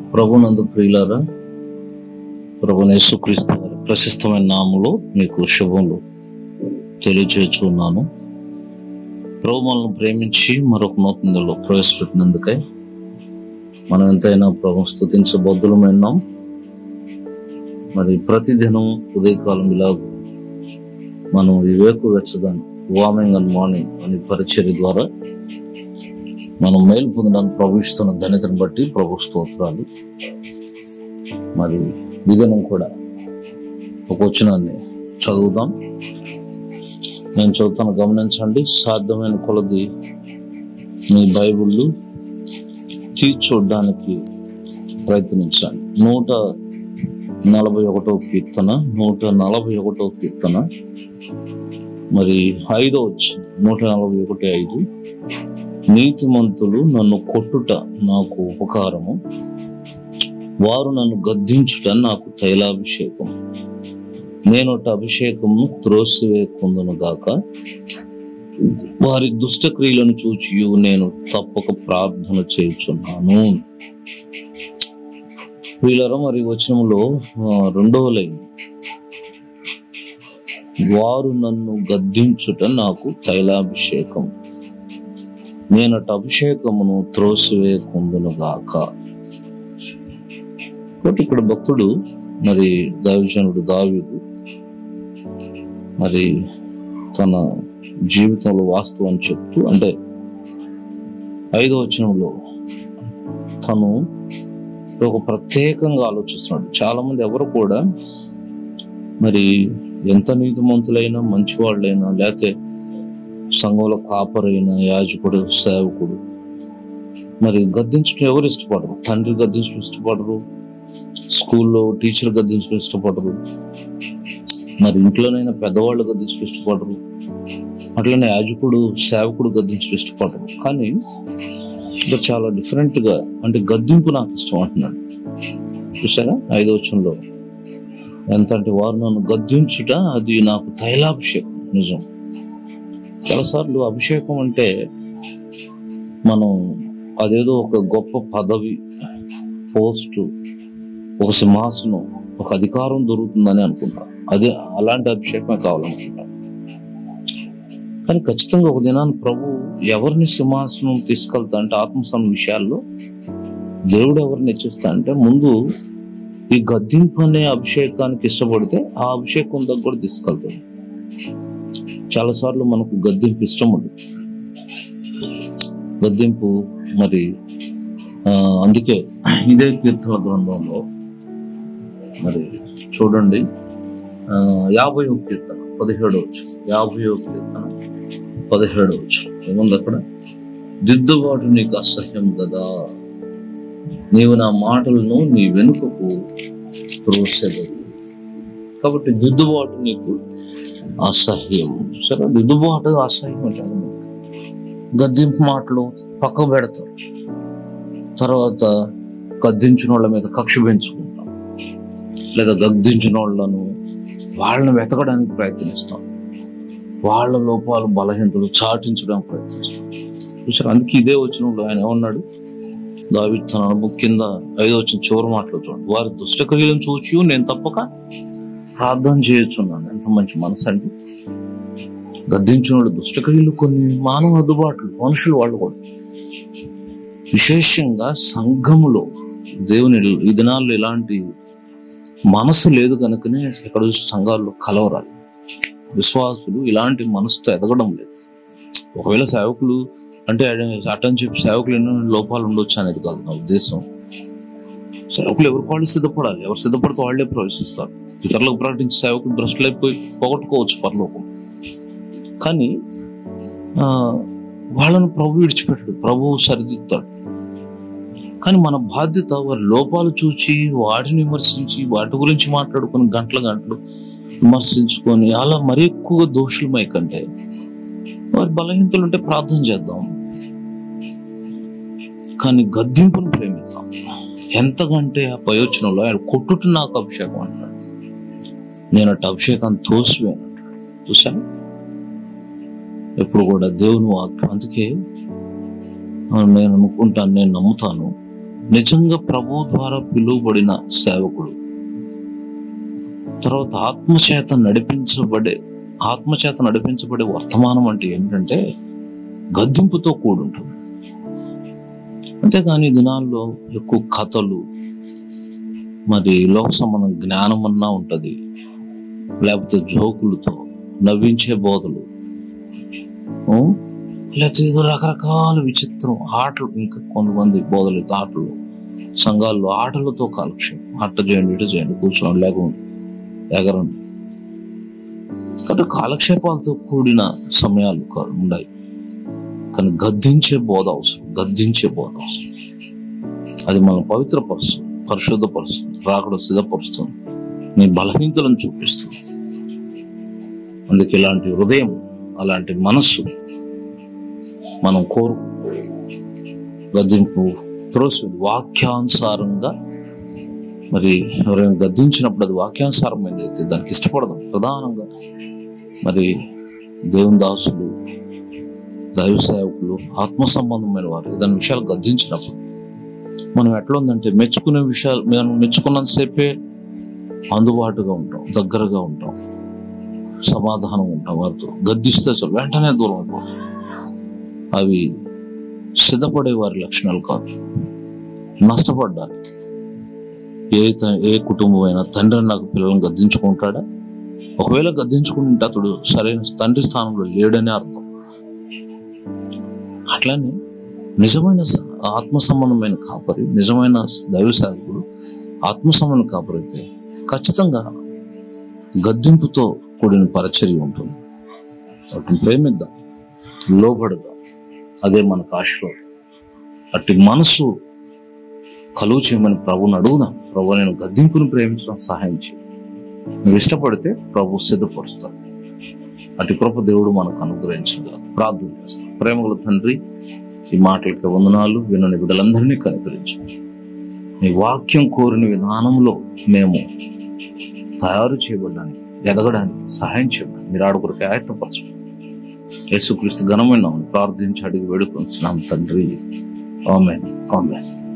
ప్రభునందు ప్రియులారా ప్రభు యేసుక్రీస్తు వారి ప్రశస్తమైన నామములో మీకు శుభములు తెలియజేస్తున్నాను ప్రభు మనల్ని ప్రేమించి మరొక నూతనలో ప్రవేశపెట్టినందుకై మనం ఎంతైనా ప్రభు స్థుతించబద్దులమైనాం మరి ప్రతిదినం ఉదయకాలం ఇలా మనం వివేకు వెచ్చదాను వార్మింగ్ అండ్ మార్నింగ్ అనే పరిచర్య ద్వారా మనం మేలు పొందడానికి ప్రవేశిస్తున్న ధన్యతను బట్టి ప్రభు స్తోత్రాలు మరి విధానం కూడా ఒక వచనాన్ని చదువుదాం నేను చదువుతాను గమనించండి సాధ్యమైన కొలది మీ బైబిళ్ళు తీర్చూడడానికి ప్రయత్నించండి నూట నలభై ఒకటో కీర్తన నూట నలభై ఒకటో కీర్తన మరి ఐదో వచ్చి నూట నలభై ఒకటి ఐదు నీతిమంతులు నన్ను కొట్టుట నాకు ఉపకారము వారు నన్ను గద్దించుట నాకు తైలాభిషేకం నేను అభిషేకమును త్రోసివేకుందును గాక వారి దుష్ట క్రియలను చూచి నేను తప్పక ప్రార్థన చేయుచున్నాను వీళ్ళర మరి వచనంలో ఆ, రెండవ లైన్ వారు నన్ను గద్దించుట నాకు తైలాభిషేకం నేనట అభిషేకమును త్రోసివేకుందును గాక కాబట్టి ఇక్కడ భక్తుడు మరి దైవజనుడు దావీదు మరి తన జీవితంలో వాస్తవం చెప్తూ అంటే ఐదో వచనంలో తను ఒక ప్రత్యేకంగా ఆలోచిస్తున్నాడు చాలా మంది ఎవరు కూడా మరి ఎంత నీతిమంతులైనా మంచివాళ్ళైనా లేకపోతే సంఘంలో కాపరైన యాజకుడు సేవకుడు మరి గద్దించడం ఎవరు ఇష్టపడరు తండ్రి గద్దించడం ఇష్టపడరు స్కూల్లో టీచర్ గద్దించడం ఇష్టపడరు మరి ఇంట్లోనైనా పెద్దవాళ్ళు గద్దించడం ఇష్టపడరు అట్లనే యాజకుడు సేవకుడు గద్దించడం ఇష్టపడరు కానీ ఇక్కడ చాలా డిఫరెంట్ గా అంటే గద్దింపు నాకు ఇష్టం అంటున్నాడు చూసారా ఐదో వచనంలో ఎంత అంటే వారు నన్ను గద్దించుట అది నాకు తైలాభిషేకం నిజం చాలాసార్లు అభిషేకం అంటే మనం అదేదో ఒక గొప్ప పదవి పోస్టు ఒక సింహాసనం ఒక అధికారం దొరుకుతుందని అనుకుంటాం అదే అలాంటి అభిషేకమే కావాలనుకుంటాం కానీ ఖచ్చితంగా ఒక దినాన్ని ప్రభు ఎవరిని సింహాసనం తీసుకెళ్తా అంటే ఆత్మసం విషయాల్లో దేవుడు ఎవరిని హెచ్చిస్తా అంటే ముందు ఈ గద్దింపు అనే అభిషేకానికి ఇష్టపడితే ఆ అభిషేకం దగ్గర కూడా తీసుకెళ్తాడు చాలాసార్లు మనకు గద్దింపు ఇష్టం ఉండదు గద్దింపు మరి ఆ, అందుకే ఇదే కీర్తన గ్రంథంలో మరి చూడండి ఆ, యాభై ఒక కీర్తన పదిహేడు వచ్చు యాభై ఒక కీర్తన పదిహేడు వచ్చు ఏముంది అక్కడ దిద్దుబాటు నీకు అసహ్యం కదా నీవు నా మాటలను నీ వెనుకకు త్రోసెదవు కాబట్టి దిద్దుబాటు నీకు అసహ్యం సరే దిద్దుబాటు అసహ్యం అంటారు గద్దింపు మాటలు పక్కకు పెడతారు తర్వాత గద్దించిన వాళ్ళ మీద కక్ష పెంచుకుంటాం లేదా గద్దించిన వాళ్ళను వాళ్ళని వెతకడానికి ప్రయత్నిస్తాం వాళ్ళ లోపాలు బలహీనతలు చాటించడానికి ప్రయత్నిస్తాం చూసారు అందుకే ఇదే వచ్చినప్పుడు ఆయన ఏమన్నాడు దావి తన అనుభవం కింద ఐదో వచ్చిన చివరి మాటలు చూడండి వారి దుష్టక్రియలను చూచి నేను తప్పక ప్రార్థన చేయొచ్చున్నాను ఎంత మంచి మనసు అండి గద్దించిన వాళ్ళు దుష్టక్రియలు కొన్ని మానవ అందుబాట్లు మనుషులు వాళ్ళు కూడా విశేషంగా సంఘములో దేవుని ఈ దినాల్లో ఇలాంటి మనసు లేదు కనుకనే ఎక్కడ సంఘాల్లో కలవరాలి విశ్వాసులు ఇలాంటి మనసుతో ఎదగడం లేదు ఒకవేళ సేవకులు అంటే అటని చెప్పి సేవకులు ఎన్నో లోపాలు ఉండొచ్చు అనేది కాదు నా ఉద్దేశం సేవకులు ఎవరు వాళ్ళు సిద్ధపడాలి ఎవరు సిద్ధపడితే వాళ్ళే ప్రవేశిస్తారు ఇతరులకు ప్రకటించి సేవకులు భ్రష్టులైపోయి పోగొట్టుకోవచ్చు పరలోకం కానీ ఆ, వాళ్ళను ప్రభు విడిచిపెట్టాడు ప్రభు సరిదిద్దాడు కానీ మన బాధ్యత వారి లోపాలు చూచి వాటిని విమర్శించి వాటి గురించి మాట్లాడుకొని గంటల గంటలు విమర్శించుకొని అలా మరి ఎక్కువ దోషులమై కంటే వారి బలహీనతలు ఉంటే ప్రార్థన చేద్దాం కానీ గద్దింపును ప్రేమిద్దాం ఎంతకంటే ఆ ప్రయోజనంలో ఆయన కొట్టుట నాకు అభిషేకం అంటాడు నేను అటు అభిషేకాన్ని తోసివేను అంటాడు చూసాను ఎప్పుడు కూడా దేవుని వాక్యం అందుకే ఆ, నేను అనుకుంటాను నేను నమ్ముతాను నిజంగా ప్రభు ద్వారా పిలువబడిన సేవకుడు తర్వాత ఆత్మచేత నడిపించబడే ఆత్మచేత నడిపించబడే వర్తమానం అంటే ఏంటంటే గద్దింపుతో కూడుంటుంది అంతేగాని ఈ దినాల్లో ఎక్కువ కథలు మరి లోక సంబంధం జ్ఞానం అన్నా ఉంటది లేకపోతే జోకులతో నవ్వించే బోధలు ఆ? లేకపోతే ఏదో రకరకాల విచిత్రం ఆటలు ఇంకా కొంతమంది బోధలు ఆటలు సంఘాల్లో ఆటలతో కాలక్షేపం అట్ట చేయండి ఇటు చేయండి కూర్చోండి లేకుండా ఎగరండి కాబట్టి కాలక్షేపాలతో కూడిన సమయాలు కా- ఉన్నాయి కానీ గద్దించే బోధ అవసరం గద్దించే బోధ అవసరం అది మనం పవిత్రపరుస్తుంది పరిశుద్ధపరుస్తుంది రాకడ సిద్ధపరుస్తుంది నీ బలహీనతలను చూపిస్తుంది అందుకే ఇలాంటి హృదయం అలాంటి మనస్సు మనం కోరు గద్దింపు త్రోసి వాక్యానుసారంగా మరి ఎవరైనా గద్దించినప్పుడు అది వాక్యానుసారమైనది అయితే దానికి ఇష్టపడదాం ప్రధానంగా మరి దేవుని దాసులు దైవ సేవకులు ఆత్మ సంబంధమైన వారు ఏదైనా విషయాలు గద్దించినప్పుడు మనం ఎట్లా ఉందంటే మెచ్చుకునే విషయాలు మనం మెచ్చుకున్నంతసేపే అందుబాటుగా ఉంటాం దగ్గరగా ఉంటాం సమాధానం ఉంటాం వారితో గద్దిస్తే చాలు వెంటనే దూరం అయిపోతాం అవి సిద్ధపడే వారి లక్షణాలు కాదు నష్టపడ్డానికి ఏ త- ఏ కుటుంబం అయినా తండ్రి నాకు పిల్లలను గద్దించుకుంటాడా ఒకవేళ గద్దించుకుంటే అతడు సరైన తండ్రి స్థానంలో లేడని అర్థం అట్లానే నిజమైన స- ఆత్మ సంబంధమైన కాపరి నిజమైన దైవ సేవకుడు ఆత్మ సంబంధం కాపరి అయితే ఖచ్చితంగా గద్దింపుతో కూడిన పరిచర్య ఉంటుంది వాటిని ప్రేమిద్దాం లోబడదాం అదే మనకు ఆశీర్వాదం అట్టి మనసు కలుగు చేయమని ప్రభుని అడుగుదాం ప్రభు నేను గద్దింపుని ప్రేమించడం సహాయం చేయి నువ్వు ఇష్టపడితే ప్రభు సిద్ధపరుస్తాడు అటు కృప దేవుడు మనకు అనుగ్రహించగా ప్రార్థన చేస్తాం ప్రేమగల తండ్రి ఈ మాటలకి వందనాలు వినని బిడ్డలందరినీ కనికరించు నీ వాక్యం కోరిన విధానంలో మేము తయారు చేయబడ్డానికి ఎదగడానికి సహాయం చేయమని మీరు ఆడుకురికి ఆయత్తపరచు యేసుక్రీస్తు ఘనమైన నామమున ప్రార్థించి అడిగి వేడుకొంచున్నాం తండ్రి ఆమెన్ ఆమెన్